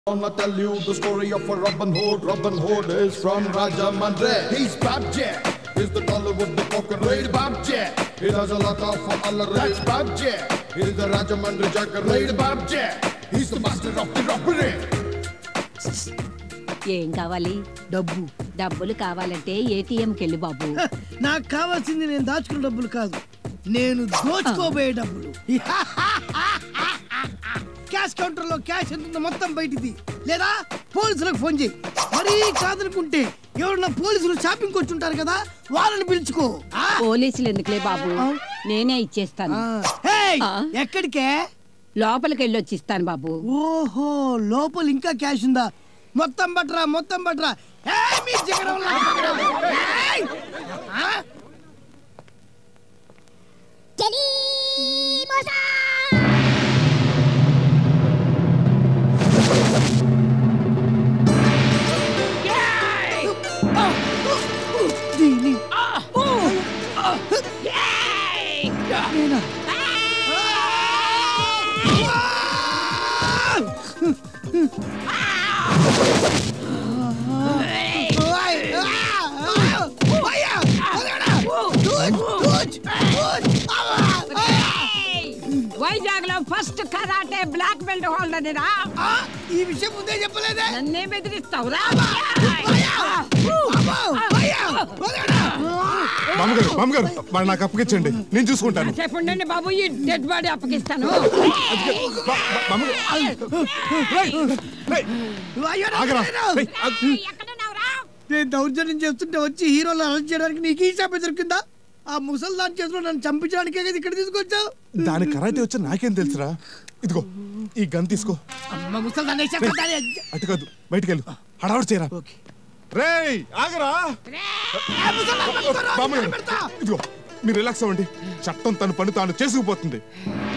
Gonna tell you the story of a Robin Hood. Robin Hood is from Rajamandre. He's Babjack. He's the color with the poker raid Babjack. He does a lot of Allah That's Babjack. He's the Rajamandre Jacker raid Babjack. He's the master of the robbery. ఏం కావాలి డబ్బు డబ్బులు కావాలంటే ఏటీఎంకి వెళ్ళి బాబు నాకు కావాల్సింది నేను దాచుకున్న డబ్బులు కాదు నేను దోచుకోబోయే డబ్బులు క్యాష్ కౌంటర్ లో క్యాష్ ఎంత ఉందో మొత్తం బయటిది లేదా పోలీసులకు ఫోన్ చేయి మరీ కాదనుకుంటే ఎవరన్నా పోలీసులు షాపింగ్ వచ్చి ఉంటారు కదా వాళ్ళని పిలుచుకో ఆ? పోలీసులు ఎందుకులే బాబు నేనే ఇచ్చేస్తాను ఆ. హేయ్, ఆ. ఎక్కడికే లోపలికి వెళ్ళి వచ్చి ఇస్తాను బాబు ఓహో లోపల ఇంకా క్యాష్ ఉందా మొత్తం బట్రా మొత్తం బట్రా ఏయ్, మీ జిగరం లాగా. ఏయ్! ఆ? దీని నేనా? ఓయ్! ఆ! ఆ! అయ్యా! వదలరా! దూజ్! దూజ్! దూజ్! అవ్వా! వైజాగ్ లో first karate black belt holder రా ఆ! ఈ విషయం ముందే చెప్పలేదే నన్నే బెదిరిస్తావురా అయ్యా! అబ్బో! అయ్యా! వదలరా! మామగారు మామగారు వాడు నాకు అప్పగించండి నేను చూసుకుంటాను చెప్పండి బాబు ఈ డెడ్ బాడీ అప్పగిస్తాను మా- మా- మామగారు రేయ్, రేయ్, అయ్యో, నా ఆగరా పిల్లలు! రేయ్, ఆగ్. ఎక్కడున్నావురా నేను దౌర్జన్యం చేస్తుంటే వచ్చి హీరోలు అరెస్ట్ చేయడానికి నీకు ఈ షాపే దొరికిందా ఆ ముసలి దాని చేతిలో నన్ను చంపించడానికే కదా ఇక్కడ తీసుకొచ్చావు దాని కరాటే వచ్చి నాకేం తెలుసురా ఇదిగో ఈ గన్ తీసుకో అమ్మ ముసలి దాన్ని వేసేస్తాను. అటు కాదు బయటికి వెళ్ళు హడావుడు చేయరా ఓకే. రేయ్ ఆగరా ఆ ముసలి దాన్ని పెడతారా? మామగారు పెడతా. ఇదిగో మీరు రిలాక్స్ అవ్వండి చట్టం తన పని తాను చేసుకుపోతుంది